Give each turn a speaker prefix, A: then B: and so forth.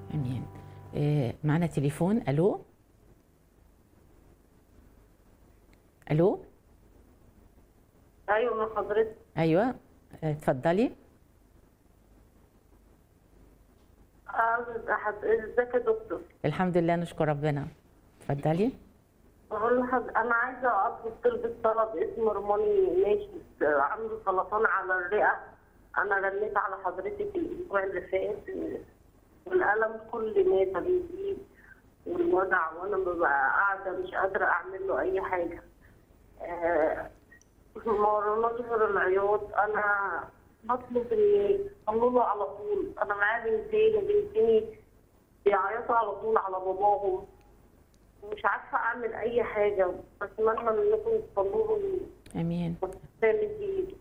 A: امين آه، معنا تليفون الو الو
B: ايوه من حضرتك
A: ايوه آه، اتفضلي
B: آه، حض- ازيك يا دكتور
A: الحمد لله نشكر ربنا اتفضلي
B: بقول لحض... انا عايزه اطلب طلب طلب اسمه رماني ناشف آه، عنده سرطان على الرئه انا رنيت على حضرتك الاسبوع اللي فات آه، والالم كل ما بيزيد والوجع وانا ببقى قاعده مش قادره اعمل له اي حاجه آه، مرة غير العياط انا بطلب ان يصلوا له على طول انا معايا بنتين وبنتين بيعيطوا على طول على باباهم مش عارفه اعمل اي حاجه بتمنى انكم تصلوا له
A: امين
B: الثالث دي